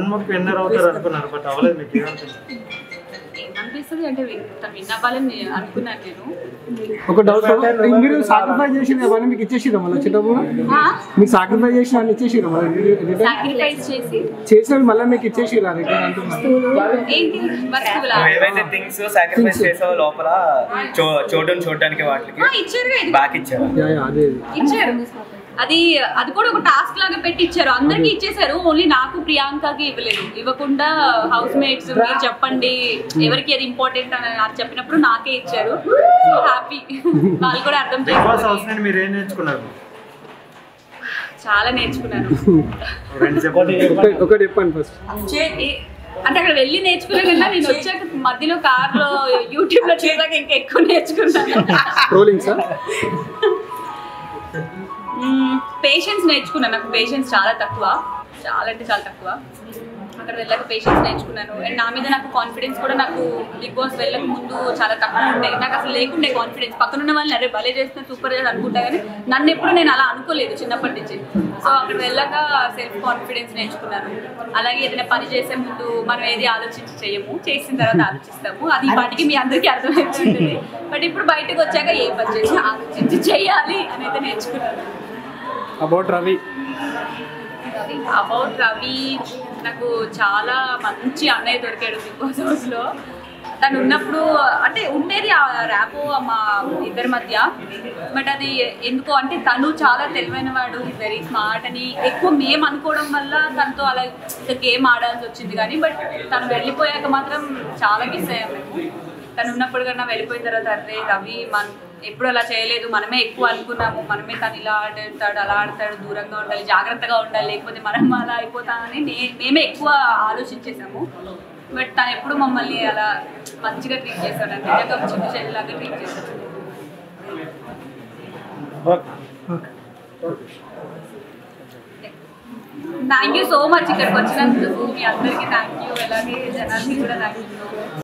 Shanmukh winner అవుతారు అనుకున్నారు but అవ్వలేదు మీకు ఏమనుకుంటుంది ఏమనిపిస్తుంది అంటే విన్- తను విన్ అవ్వాలని నేను అనుకున్నాను నేను ఒక డౌట్ మీరు సాక్రిఫైస్ చేసిన అవన్నీ మీకు ఇచ్చేసిరా మళ్ళీ వచ్చేటప్పుడు మీకు సాక్రిఫైస్ చేసిన అన్ని ఇచ్చేసిరా మళ్ళీ రిటర్న్ సాక్రిఫైస్ చేసి చేసినవి మళ్ళీ మీకు ఇచ్చేసిరా రిటర్న్ అంటున్నారు ఏంటి వస్తువులా నువ్వు ఏవైతే థింగ్స్ సాక్రిఫైస్ చేసావో లోపల చో చోటుని చూడడానికి వాటికి ఆ, ఇచ్చారుగా ఇది బ్యాక్ ఇచ్చారు యా, యా, అదే ఇచ్చారు అది అది కూడా ఒక టాస్క్ లాగా పెట్టి ఇచ్చారు అందరికి ఇచ్చేసారు ఓన్లీ నాకు ప్రియాంకకి ఇవ్వలేదు ఇవ్వకుండా హౌస్ మేట్స్ మీరు చెప్పండి ఎవరికి అది ఇంపార్టెంట్ అని నాకు చెప్పినప్పుడు నాకే ఇచ్చారు సో హ్యాపీ వాళ్ళు కూడా అర్థం బిగ్ బాస్ హౌస్ చేసుకోవాలి నుండి మీరు ఏం నేర్చుకున్నారు చాలా నేర్చుకున్నాను రెండు చెప్పండి ఒకటి- ఒకటి చెప్పండి ఫస్ట్ ఏ- అంటే అక్కడ వెళ్ళి నేర్చుకునే కన్నా నేను వచ్చాక మధ్యలో కార్ లో యూట్యూబ్ లో చూసాక ఇంకా ఎక్కువ నేర్చుకున్నాను ట్రోలింగ్ సార్ పేషెన్స్ నేర్చుకున్నాను నాకు పేషెన్స్ చాలా తక్కువ చాలా అంటే చాలా తక్కువ అక్కడ వెళ్ళాక పేషెన్స్ నేర్చుకున్నాను అండ్ నా మీద నాకు కాన్ఫిడెన్స్ కూడా నాకు బిగ్ బాస్ వెళ్ళక ముందు చాలా తక్కువ ఉండే నాకు అసలు లేకుండే కాన్ఫిడెన్స్ పక్కన ఉన్న వాళ్ళని అరే భలే చేస్తున్నా సూపర్ చేసి అనుకుంటా కానీ నన్ను ఎప్పుడు నేను అలా అనుకోలేదు చిన్నప్పటి నుంచి సో అక్కడ వెళ్ళాక సెల్ఫ్ కాన్ఫిడెన్స్ నేర్చుకున్నాను అలాగే ఏదైనా పని చేసే ముందు మనం ఏది ఆలోచించి చేయము చేసిన తర్వాత ఆలోచిస్తాము అది ఈ పాటికి మీ అందరికీ అర్థమవుతుంది బట్ ఇప్పుడు బయటకు వచ్చాక ఏ పని చేసి ఆలోచించి చేయాలి అనేది నేర్చుకున్నాను అబౌట్ రవి అబౌట్ రవి నాకు చాలా మంచి అన్నయ్య దొరికాడు బిగ్ బాస్ హౌస్ లో తను ఉన్నప్పుడు అంటే ఉండేది ఆ ర్యాపో మా ఇద్దరి మధ్య బట్ అది ఎందుకో అంటే తను చాలా తెలివైన వాడు వెరీ స్మార్ట్ అని ఎక్కువ మేము అనుకోవడం వల్ల తనతో అలా గేమ్ ఆడాల్సి వచ్చింది కానీ బట్ తను వెళ్ళిపోయాక మాత్రం చాలా మిస్ అయ్యాం మేము తను ఉన్నప్పుడు కన్నా వెళ్ళిపోయిన తర్వాత అరే రవి మన ఎప్పుడు అలా చేయలేదు మనమే ఎక్కువ అనుకున్నాము మనమే తను ఇలా ఆడతాడు అలా ఆడతాడు దూరంగా ఉండాలి జాగ్రత్తగా ఉండాలి లేకపోతే మనం అలా అయిపోతామని నే- మేమే ఎక్కువ ఆలోచించేసాము బట్ తను ఎప్పుడు మమ్మల్ని అలా మంచిగా ట్రీట్ చేశాడు అంటే నిజంగా చిన్న చెల్లిలాగా ట్రీట్ చేశాడు థ్యాంక్ యూ సో మచ్ ఇక్కడికి వచ్చినందుకు మీ అందరికీ థ్యాంక్ యూ అలాగే జనాలకి కూడా థ్యాంక్ యూ